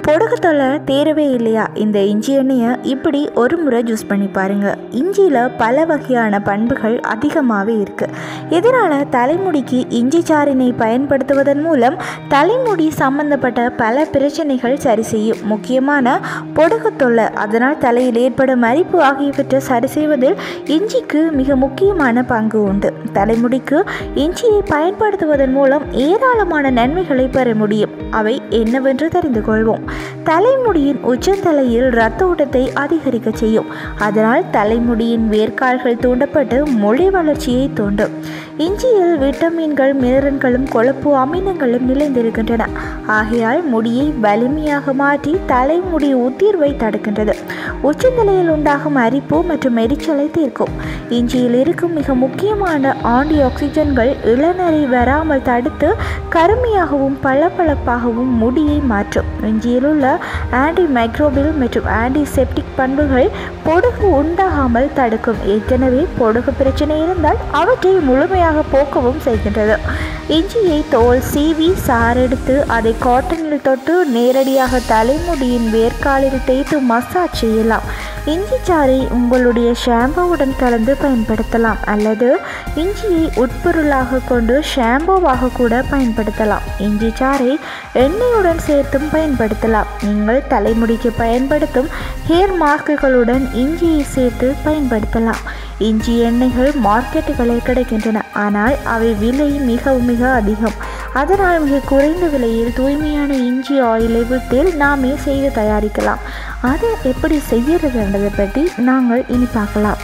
பொடுகு தொலை தேரவே இல்லையா இந்த இஞ்சி எண்ணெயை இப்படி ஒரு முறை ஜூஸ் பண்ணி பாருங்கள் இஞ்சியில் பல வகையான பண்புகள் அதிகமாகவே இருக்குது இதனால் தலைமுடிக்கு இஞ்சி சாறினை பயன்படுத்துவதன் மூலம் தலைமுடி சம்பந்தப்பட்ட பல பிரச்சனைகள் சரி செய்யும் முக்கியமான பொடுகு தொல்லை அதனால் தலையில் ஏற்படும் அரிப்பு ஆகியவற்றை சரி செய்வதில் இஞ்சிக்கு மிக முக்கியமான பங்கு உண்டு தலைமுடிக்கு இஞ்சியை பயன்படுத்துவதன் மூலம் ஏராளமான நன்மைகளை பெற முடியும் அவை என்னவென்று தெரிந்து கொள்வோம் தலைமுடியின் உச்சந்தலையில் இரத்த ஓட்டத்தை அதிகரிக்க செய்யும் அதனால் தலைமுடியின் வேர்க்கால்கள் தூண்டப்பட்டு மொழி வளர்ச்சியை தூண்டும் இஞ்சியில் விட்டமின்கள் மினரல்களும் கொழுப்பு அமிலங்களும் நிறைந்திருக்கின்றன ஆகையால் முடியை வலிமையாக மாற்றி தலைமுடி உதிர்வை தடுக்கின்றது உச்சந்தலையில் உண்டாகும் அரிப்பு மற்றும் எரிச்சலை தீர்க்கும் இஞ்சியில் இருக்கும் மிக முக்கியமான ஆன்டி ஆக்சிஜன்கள் இளநரை வராமல் தடுத்து கருமையாகவும் பளபளப்பாகவும் முடியை மாற்றும் இஞ்சியில் உள்ள ஆன்டி மைக்ரோபில் மற்றும் ஆன்டி செப்டிக் பண்புகள் பொடுகு உண்டாகாமல் தடுக்கும் ஏற்கனவே பொடுகு பிரச்சனை இருந்தால் அவற்றை முழுமையாக போக்கவும் செய்கின்றது இஞ்சியை தோல் சீவி சாரெடுத்து அதை காட்டனில் தொட்டு நேரடியாக தலைமுடியின் வேர்க்காலில் தேய்த்து மசாஜ் செய்யலாம் இஞ்சி சாறை உங்களுடைய ஷாம்புவுடன் கலந்து பயன்படுத்தலாம் அல்லது இஞ்சியை உட்பொருளாக கொண்டு ஷாம்புவாக கூட பயன்படுத்தலாம் இஞ்சி சாறை எண்ணெயுடன் சேர்த்தும் பயன்படுத்தலாம் நீங்கள் தலைமுடிக்கு பயன்படுத்தும் ஹேர் மாஸ்க்குகளுடன் இஞ்சியை சேர்த்து பயன்படுத்தலாம் இஞ்சி எண்ணெய்கள் மார்க்கெட்டுகளில் கிடைக்கின்றன ஆனால் அவை விலை மிக மிக அதிகம் அதனால் மிக குறைந்த விலையில் தூய்மையான இஞ்சி ஆயிலை வீட்டில் நாமே செய்து தயாரிக்கலாம் அதை எப்படி செய்யறதுன்றதை பற்றி நாங்கள் இனி பார்க்கலாம்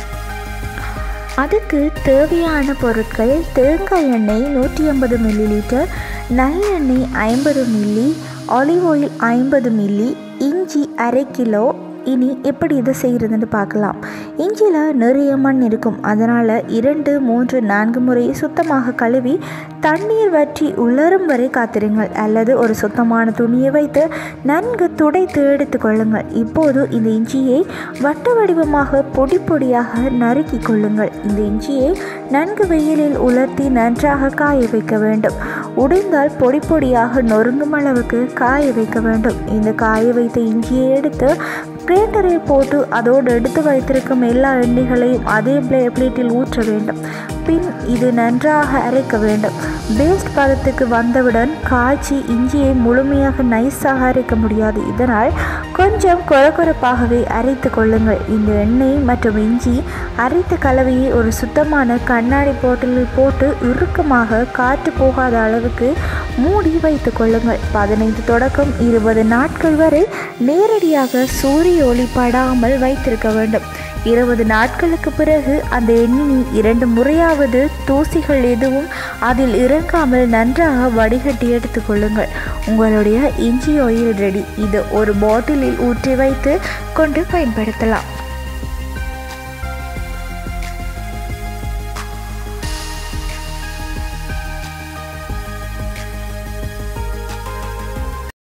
அதுக்கு தேவையான பொருட்கள் தேங்காய் எண்ணெய் நூற்றி ஐம்பது மில்லி லிட்டர் நல்லெண்ணெய் ஐம்பது மில்லி ஆலிவ் ஆயில் ஐம்பது மில்லி இஞ்சி அரை கிலோ இனி எப்படி இதை செய்கிறதுன்னு பார்க்கலாம் இஞ்சியில் நிறைய மண் இருக்கும் அதனால் இரண்டு மூன்று நான்கு முறை சுத்தமாக கழுவி தண்ணீர் வற்றி உலரும் வரை காத்திருங்கள் அல்லது ஒரு சுத்தமான துணியை வைத்து நன்கு துடைத்து எடுத்துக்கொள்ளுங்கள் இப்போது இந்த இஞ்சியை வட்ட வடிவமாக பொடி பொடியாக நறுக்கி கொள்ளுங்கள் இந்த இஞ்சியை நன்கு வெயிலில் உலர்த்தி நன்றாக காய வைக்க வேண்டும் உடைந்தால் பொடி பொடியாக நொறுங்கும் அளவுக்கு காய வைக்க வேண்டும் இந்த காய வைத்த இஞ்சியை எடுத்து கிரேட்டரில் போட்டு அதோடு எடுத்து வைத்திருக்கும் எல்லா எண்ணெய்களையும் அதே பிளே பிளேட்டில் ஊற்ற வேண்டும் பின் இது நன்றாக அரைக்க வேண்டும் பேஸ்ட் பதத்துக்கு வந்தவுடன் காய்ச்சி இஞ்சியை முழுமையாக நைஸாக அரைக்க முடியாது இதனால் கொஞ்சம் கொரகொரப்பாகவே அரைத்து கொள்ளுங்கள் இந்த எண்ணெய் மற்றும் இஞ்சி அரைத்த கலவையை ஒரு சுத்தமான கண்ணாடி போட்டலில் போட்டு இறுக்கமாக காற்று போகாத அளவுக்கு மூடி வைத்து கொள்ளுங்கள் பதினைந்து தொடக்கம் இருபது நாட்கள் வரை நேரடியாக சூரிய ஒளி படாமல் வைத்திருக்க வேண்டும் இருபது நாட்களுக்கு பிறகு அந்த எண்ணெயை இரண்டு முறையாவது தூசிகள் எதுவும் அதில் இறங்காமல் நன்றாக வடிகட்டி எடுத்துக்கொள்ளுங்கள் உங்களுடைய இஞ்சி ஆயில் ரெடி இது ஒரு பாட்டிலில் ஊற்றி வைத்து கொண்டு பயன்படுத்தலாம்